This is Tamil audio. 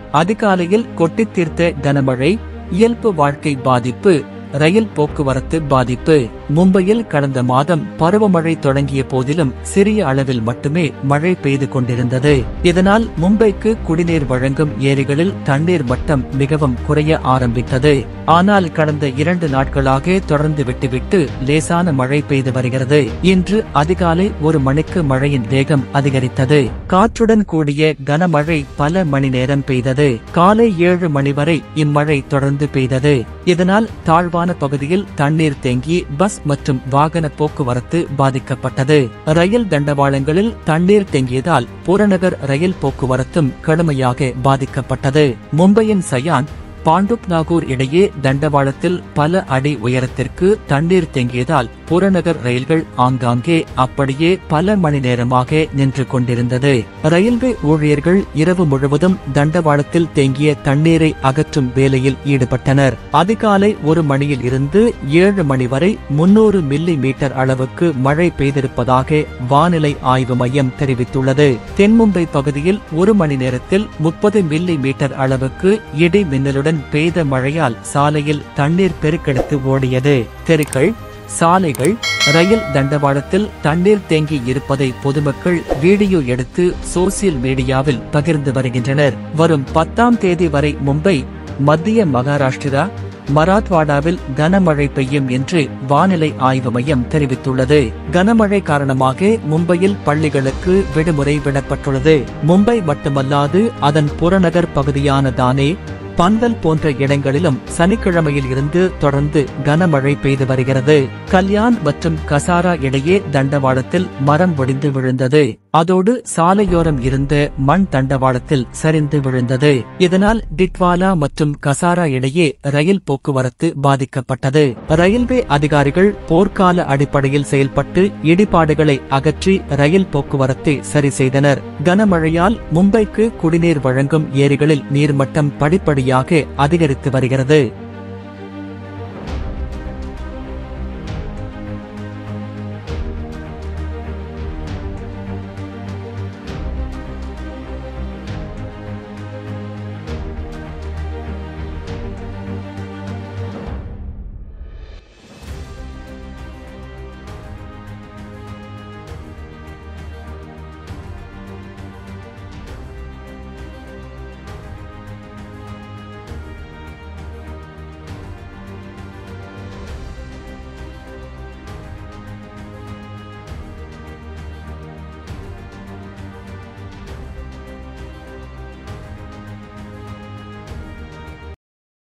அதிகாலையில் கொட்டித் தீர்த்த கனமழை இயல்பு வாழ்க்கை பாதிப்பு ரயில் போக்குவரத்து பாதிப்பு மும்பையில் கடந்த மாதம் பருவமழை தொடங்கிய போதிலும் சிறிய அளவில் மட்டுமே மழை பெய்து கொண்டிருந்தது இதனால் மும்பைக்கு குடிநீர் வழங்கும் ஏரிகளில் தண்ணீர் மட்டம் மிகவும் குறைய ஆரம்பித்தது ஆனால் கடந்த இரண்டு நாட்களாக தொடர்ந்து விட்டுவிட்டு லேசான மழை பெய்து வருகிறது இன்று அதிகாலை ஒரு மணிக்கு மழையின் வேகம் அதிகரித்தது காற்றுடன் கூடிய கனமழை பல மணி நேரம் பெய்தது காலை ஏழு மணி வரை இம்மழை தொடர்ந்து பெய்தது இதனால் தாழ்வான பகுதியில் தண்ணீர் தேங்கி பஸ் மற்றும் வாகன போக்குவரத்து பாதிக்கப்பட்டது ரயில் தண்டவாளங்களில் தண்ணீர் தேங்கியதால் புறநகர் ரயில் போக்குவரத்தும் கடுமையாக பாதிக்கப்பட்டது மும்பையின் சயான் பாண்டுப் நாகூர் இடையே தண்டவாளத்தில் பல அடி உயரத்திற்கு தண்ணீர் தேங்கியதால் புறநகர் ரயில்கள் ஆங்காங்கே அப்படியே பல மணி நேரமாக நின்று கொண்டிருந்தது ரயில்வே ஊழியர்கள் இரவு முழுவதும் தண்டவாளத்தில் தேங்கிய தண்ணீரை அகற்றும் வேலையில் ஈடுபட்டனர் அதிகாலை ஒரு மணியில் இருந்து ஏழு மணி வரை முன்னூறு மில்லி மீட்டர் அளவுக்கு மழை பெய்திருப்பதாக வானிலை ஆய்வு மையம் தெரிவித்துள்ளது தென்மும்பை பகுதியில் ஒரு மணி நேரத்தில் முப்பது மில்லி மீட்டர் அளவுக்கு இடி மின்னலுடன் பெய்த மழையால் சாலையில் தண்ணீர் பெருக்கெடுத்து ஓடியது தெருக்கள் சாலைகள் ரயில் தண்டவாளத்தில் தண்ணீர் தேங்கி இருப்பதை பொதுமக்கள் வீடியோ எடுத்து சோசியல் மீடியாவில் பகிர்ந்து வருகின்றனர் வரும் பத்தாம் தேதி வரை மும்பை மத்திய மகாராஷ்டிரா மராத்வாடாவில் கனமழை பெய்யும் என்று வானிலை ஆய்வு மையம் தெரிவித்துள்ளது கனமழை காரணமாக மும்பையில் பள்ளிகளுக்கு விடுமுறை விடப்பட்டுள்ளது மும்பை மட்டுமல்லாது அதன் புறநகர் பகுதியான தானே பந்தல் போன்ற இடங்களிலும் சனிக்கிழமையில் இருந்து தொடர்ந்து கனமழை பெய்து வருகிறது கல்யாண் மற்றும் கசாரா இடையே தண்டவாளத்தில் மரம் ஒடிந்து விழுந்தது அதோடு சாலையோரம் இருந்த மண் தண்டவாளத்தில் சரிந்து விழுந்தது இதனால் டிட்வாலா மற்றும் கசாரா இடையே ரயில் போக்குவரத்து பாதிக்கப்பட்டது ரயில்வே அதிகாரிகள் போர்க்கால அடிப்படையில் செயல்பட்டு இடிபாடுகளை அகற்றி ரயில் போக்குவரத்தை சரி செய்தனர் கனமழையால் மும்பைக்கு குடிநீர் வழங்கும் ஏரிகளில் நீர்மட்டம் படிப்படியாக அதிகரித்து வருகிறது